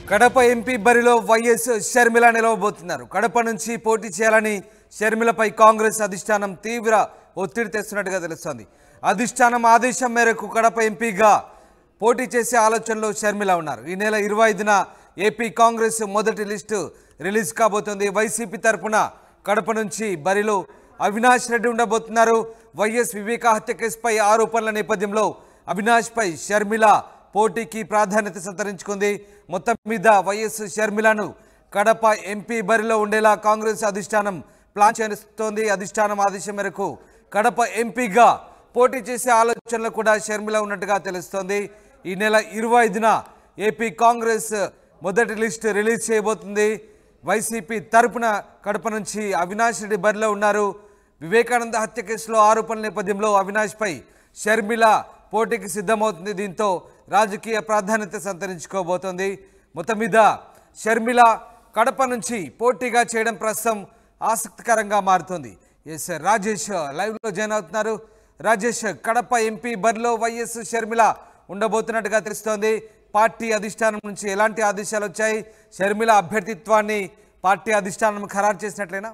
Kadapa MP బరిలో YS Sharmila నిలవబోతున్నారు కడప నుంచి పోటీ చేయాలని షర్మిలపై కాంగ్రెస్ అధిష్టానం తీవ్ర ఒత్తిడి తెస్తున్నట్టుగా తెలుస్తోంది అధిష్టానం ఆదేశం మేరకు కడప ఎంపీగా పోటీ చేసే ఆలోచనలో షర్మిల ఉన్నారు ఈ నెల ఇరవై ఐదున ఏపీ కాంగ్రెస్ మొదటి లిస్టు రిలీజ్ కాబోతోంది వైసీపీ తరపున కడప నుంచి బరిలో అవినాష్ రెడ్డి ఉండబోతున్నారు వైఎస్ వివేక హత్య కేసుపై ఆరోపణల నేపథ్యంలో అవినాష్పై షర్మిల పోటీకి ప్రాధాన్యత సంతరించుకుంది మొత్తం మీద వైఎస్ షర్మిలను కడప ఎంపీ బరిలో ఉండేలా కాంగ్రెస్ అధిష్టానం ప్లాన్ చేస్తోంది అధిష్టానం ఆదేశం మేరకు కడప ఎంపీగా పోటీ చేసే ఆలోచనలు కూడా షర్మిల ఉన్నట్టుగా తెలుస్తోంది ఈ నెల ఇరవై ఐదున ఏపీ కాంగ్రెస్ మొదటి లిస్ట్ రిలీజ్ చేయబోతుంది వైసీపీ తరపున కడప నుంచి అవినాష్ రెడ్డి బరిలో ఉన్నారు వివేకానంద హత్య కేసులో ఆరోపణల నేపథ్యంలో అవినాష్పై షర్మిల పోటీకి సిద్ధమవుతుంది దీంతో రాజకీయ ప్రాధాన్యత సంతరించుకోబోతోంది మొత్తం మీద షర్మిల కడప నుంచి పోటీగా చేయడం ప్రస్తుతం ఆసక్తికరంగా మారుతోంది ఎస్ రాజేష్ లైవ్లో జాయిన్ అవుతున్నారు రాజేష్ కడప ఎంపీ బరిలో వైఎస్ షర్మిల ఉండబోతున్నట్టుగా తెలుస్తోంది పార్టీ అధిష్టానం నుంచి ఎలాంటి ఆదేశాలు వచ్చాయి షర్మిల అభ్యర్థిత్వాన్ని పార్టీ అధిష్టానం ఖరారు చేసినట్లేనా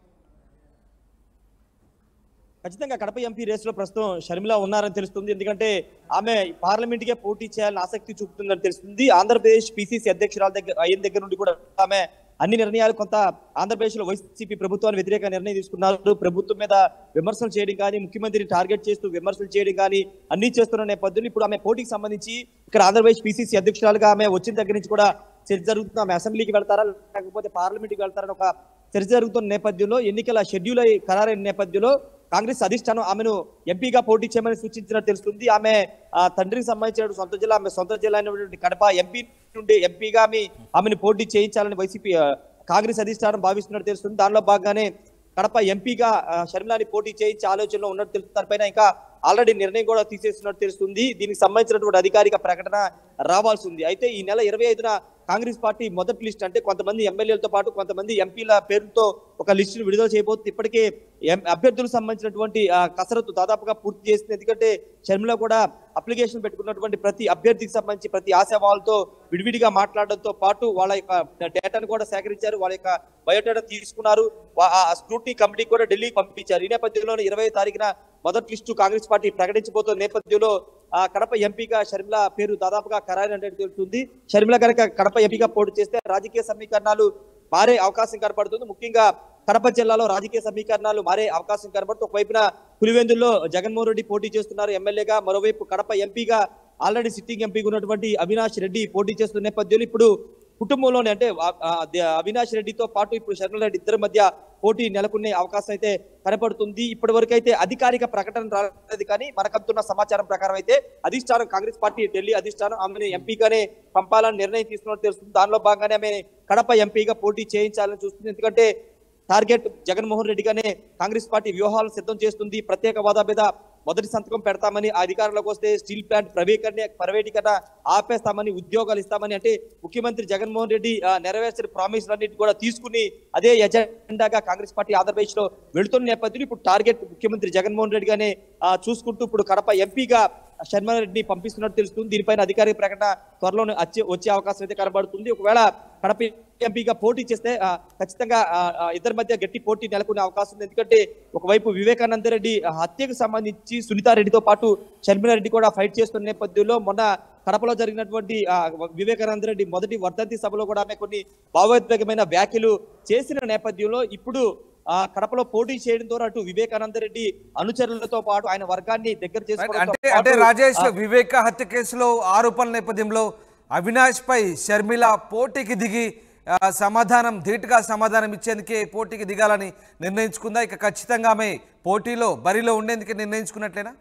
ఖచ్చితంగా కడప ఎంపీ రేసులో ప్రస్తుతం షర్మిల ఉన్నారని తెలుస్తుంది ఎందుకంటే ఆమె పార్లమెంట్ కే పోటీ చేయాలని ఆసక్తి చూపుతుందని తెలుస్తుంది ఆంధ్రప్రదేశ్ పిసిసి అధ్యక్షురాల దగ్గర అయిన దగ్గర నుండి కూడా ఆమె అన్ని నిర్ణయాలు కొంత ఆంధ్రప్రదేశ్ లో వైసీపీ ప్రభుత్వాన్ని వ్యతిరేక నిర్ణయం తీసుకున్నారు ప్రభుత్వం మీద విమర్శలు చేయడం కానీ ముఖ్యమంత్రిని టార్గెట్ చేస్తూ విమర్శలు చేయడం కానీ అన్ని చేస్తున్న నేపథ్యంలో ఇప్పుడు ఆమె పోటీకి సంబంధించి ఇక్కడ ఆంధ్రప్రదేశ్ పిసిసి అధ్యక్షురాలుగా ఆమె వచ్చిన దగ్గర నుంచి కూడా చర్చ జరుగుతుంది ఆమె అసెంబ్లీకి వెళ్తారా లేకపోతే పార్లమెంట్కి వెళ్తారని ఒక చర్చ జరుగుతున్న నేపథ్యంలో ఎన్నికల షెడ్యూల్ అయి ఖరారైన నేపథ్యంలో కాంగ్రెస్ అధిష్టానం ఆమెను ఎంపీగా పోటీ చేయమని సూచించినట్టు తెలుస్తుంది ఆమె ఆ, తండ్రికి సంబంధించిన సొంత జిల్లా ఆమె సొంత జిల్లా అయినటువంటి కడప ఎంపీ నుండి ఎంపీగా ఆమె ఆమెను పోటీ చేయించాలని వైసీపీ ఆ, కాంగ్రెస్ అధిష్టానం భావిస్తున్నట్టు తెలుస్తుంది దానిలో భాగంగానే కడప ఎంపీగా ఆ, షర్మిలాని పోటీ చేయించే ఆలోచనలో ఉన్నట్టు తెలుస్తుంది దానిపైన ఇంకా ఆల్రెడీ నిర్ణయం కూడా తీసేస్తున్నట్టు తెలుస్తుంది దీనికి సంబంధించినటువంటి అధికారిక ప్రకటన రావాల్సి ఉంది అయితే ఈ నెల ఇరవై ఐదున కాంగ్రెస్ పార్టీ మొదటి లిస్ట్ అంటే కొంతమంది ఎమ్మెల్యేలతో పాటు కొంతమంది ఎంపీల పేరుతో ఒక లిస్టును విడుదల చేయబోతుంది ఇప్పటికే ఎం- అభ్యర్థులకు సంబంధించినటువంటి ఆ, కసరత్తు దాదాపుగా పూర్తి చేసింది ఎందుకంటే షర్మిల కూడా అప్లికేషన్ పెట్టుకున్నటువంటి ప్రతి అభ్యర్థికి సంబంధించి ప్రతి ఆశావాళ్ళతో విడివిడిగా మాట్లాడడంతో పాటు వాళ్ళ యొక్క డేటాను కూడా సేకరించారు వాళ్ళ యొక్క బయోడేటా తీసుకున్నారు వా- ఆ స్క్రూటీ కమిటీ కూడా ఢిల్లీకి పంపించారు ఈ నేపథ్యంలో ఇరవై తారీఖున మొదటి లిస్టు కాంగ్రెస్ పార్టీ ప్రకటించబోతున్న నేపథ్యంలో ఆ కడప ఎంపీగా షర్మిల పేరు దాదాపుగా ఖరారైనట్టు తెలుస్తుంది షర్మిల కనుక కడప ఎంపీగా పోటీ చేస్తే రాజకీయ సమీకరణాలు మారే అవకాశం కనపడుతుంది ముఖ్యంగా కడప జిల్లాలో రాజకీయ సమీకరణాలు మారే అవకాశం కనబడుతుంది ఒకవైపున పులివెందుల్లో జగన్మోహన్ రెడ్డి పోటీ చేస్తున్నారు ఎమ్మెల్యేగా మరోవైపు కడప ఎంపీగా ఆల్రెడీ సిట్టింగ్ ఎంపీగా ఉన్నటువంటి అవినాష్ రెడ్డి పోటీ చేస్తున్న నేపథ్యంలో ఇప్పుడు కుటుంబంలోనే అంటే ఆ- ఆ ద- అవినాష్ రెడ్డితో పాటు ఇప్పుడు శర్మల రెడ్డి ఇద్దరి మధ్య పోటీ నెలకొనే అవకాశం అయితే కనపడుతుంది ఇప్పటి వరకు అయితే అధికారిక ప్రకటన రాలేదు కానీ మనకంతున్న సమాచారం ప్రకారం అయితే అధిష్టానం కాంగ్రెస్ పార్టీ ఢిల్లీ అధిష్టానం ఆమెను ఎంపీగానే పంపాలని నిర్ణయం తీసుకున్నట్టు తెలుస్తుంది దానిలో భాగంగానే ఆమె కడప ఎంపీగా పోటీ చేయించాలని చూస్తుంది ఎందుకంటే టార్గెట్ జగన్మోహన్ రెడ్డిగానే కాంగ్రెస్ పార్టీ వ్యూహాలను సిద్ధం చేస్తుంది ప్రత్యేక హోదా మీద మొదటి సంతకం పెడతామని ఆ అధికారంలోకి వస్తే స్టీల్ ప్లాంట్ ప్రైవేకరణ ప్రైవేటీకరణ ఆపేస్తామని ఉద్యోగాలు ఇస్తామని అంటే ముఖ్యమంత్రి జగన్మోహన్ రెడ్డి ఆ, నెరవేర్చిన ప్రామిస్లన్నిటి కూడా తీసుకుని అదే ఎజెండాగా కాంగ్రెస్ పార్టీ ఆంధ్రప్రదేశ్ లో వెళుతున్న నేపథ్యంలో ఇప్పుడు టార్గెట్ ముఖ్యమంత్రి జగన్మోహన్ రెడ్డి గానే ఆ, చూసుకుంటూ ఇప్పుడు కడప ఎంపీగా శర్మ రెడ్డిని పంపిస్తున్నట్టు తెలుస్తుంది దీనిపైన అధికారిక ప్రకటన త్వరలోనే వచ్చే వచ్చే అవకాశం అయితే కనబడుతుంది ఒకవేళ కడప ఎంపీగా పోటీ చేస్తే ఆ, ఖచ్చితంగా ఆ, ఆ, ఇద్దరి మధ్య గట్టి పోటీ నెలకొనే అవకాశం ఉంది ఎందుకంటే ఒకవైపు వివేకానంద రెడ్డి ఆ, హత్యకు సంబంధించి సునీతారెడ్డితో పాటు షర్మిలారెడ్డి కూడా ఫైట్ చేస్తున్న నేపథ్యంలో మొన్న కడపలో జరిగినటువంటి ఆ, వివేకానంద రెడ్డి మొదటి వర్ధంతి సభలో కూడా ఆమె కొన్ని భావోద్వేగమైన వ్యాఖ్యలు చేసిన నేపథ్యంలో ఇప్పుడు ఆ కడపలో పోటీ చేయడం ద్వారా అటు వివేకానంద రెడ్డి అనుచరులతో పాటు ఆయన వర్గాన్ని దగ్గర చేసుకోవడంతో అంటే అంటే పాటు, రాజేష్ ఆ, వివేక హత్య కేసులో ఆరోపణల నేపథ్యంలో అవినాష్ పై షర్మిల పోటీకి దిగి ఆ, సమాధానం ధీటుగా సమాధానం ఇచ్చేందుకే పోటీకి దిగాలని నిర్ణయించుకుందా ఇక ఖచ్చితంగా ఆమె పోటీలో బరిలో ఉండేందుకే నిర్ణయించుకున్నట్లేనా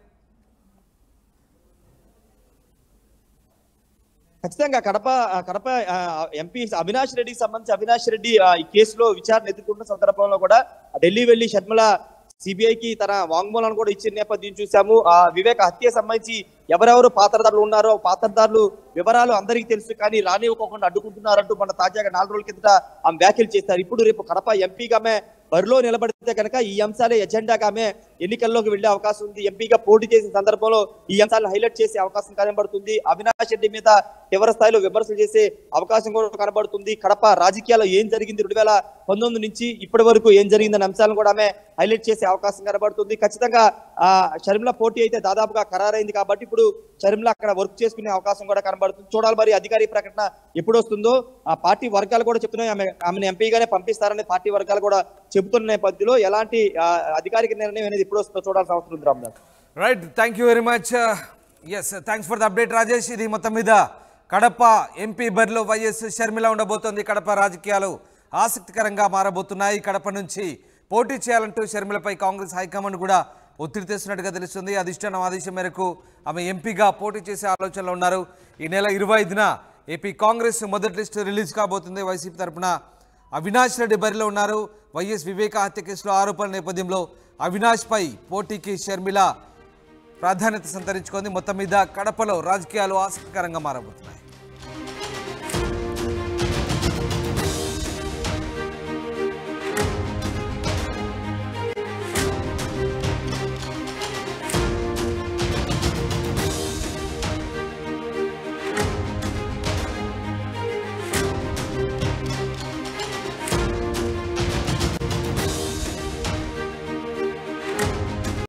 ఖచ్చితంగా కడప ఆ, కడప ఆ, ఎంపీ అవినాష్ రెడ్డికి సంబంధించి అవినాష్ రెడ్డి ఆ, ఈ కేసులో విచారణ ఎదుర్కొంటున్న సందర్భంలో కూడా ఢిల్లీ వెళ్లి షర్మిల సిబిఐకి తన వాంగ్మూలాన్ని కూడా ఇచ్చిన నేపథ్యం చూసాము ఆ వివేక హత్య సంబంధించి ఎవరెవరు పాత్రదారులు ఉన్నారో పాత్రదారులు వివరాలు అందరికీ తెలుసు కానీ రానివ్వకుండా అడ్డుకుంటున్నారంటూ మన తాజాగా నాలుగు రోజుల కిందట ఆమె వ్యాఖ్యలు చేస్తారు ఇప్పుడు రేపు కడప ఎంపీగా ఆమె బరిలో నిలబడితే కనుక ఈ అంశాలే ఎజెండాగా ఆమె ఎన్నికల్లోకి వెళ్లే అవకాశం ఉంది ఎంపీగా పోటీ చేసిన సందర్భంలో ఈ అంశాలను హైలైట్ చేసే అవకాశం కనబడుతుంది అవినాష్ రెడ్డి మీద తీవ్ర స్థాయిలో విమర్శలు చేసే అవకాశం కూడా కనబడుతుంది కడప రాజకీయాల్లో ఏం జరిగింది రెండు వేల పంతొమ్మిది నుంచి ఇప్పటి వరకు ఏం జరిగిందనే అంశాలను కూడా ఆమె హైలైట్ చేసే అవకాశం కనబడుతుంది ఖచ్చితంగా ఆ షర్మిల పోటీ అయితే దాదాపుగా ఖరారైంది కాబట్టి ఇప్పుడు షర్మిల అక్కడ వర్క్ చేసుకునే అవకాశం కూడా కనబడుతుంది చూడాలి మరి అధికారిక ప్రకటన ఎప్పుడు వస్తుందో ఆ పార్టీ వర్గాలు కూడా చెప్తున్నాయి ఆమె ఆమెను ఎంపీగానే పంపిస్తారని పార్టీ వర్గాలు కూడా చెబుతున్న నేపథ్యంలో ఎలాంటి ఆ, అధికారిక నిర్ణయం అనేది ఎప్పుడు వస్తుందో చూడాల్సిన అవసరం ఉంది Ramdas right thank you very much yes thanks for the update Rajesh ఇది మొత్తం మీద కడప ఎంపీ బరిలో వైఎస్ షర్మిల ఉండబోతోంది కడప రాజకీయాలు ఆసక్తికరంగా మారబోతున్నాయి కడప నుంచి పోటీ చేయాలంటూ షర్మిలపై కాంగ్రెస్ హైకమాండ్ కూడా ఒత్తిడి తెస్తున్నట్టుగా తెలుస్తుంది అధిష్టానం ఆదేశం మేరకు ఆమె ఎంపీగా పోటీ చేసే ఆలోచనలో ఉన్నారు ఈ నెల ఇరవై ఐదున ఏపీ కాంగ్రెస్ మొదటి లిస్టు రిలీజ్ కాబోతుంది వైసీపీ తరపున అవినాష్ రెడ్డి బరిలో ఉన్నారు వైఎస్ వివేక హత్య కేసులో ఆరోపణల నేపథ్యంలో అవినాష్పై పోటీకి షర్మిల ప్రాధాన్యత సంతరించుకుంది మొత్తం మీద కడపలో రాజకీయాలు ఆసక్తికరంగా మారబోతున్నాయి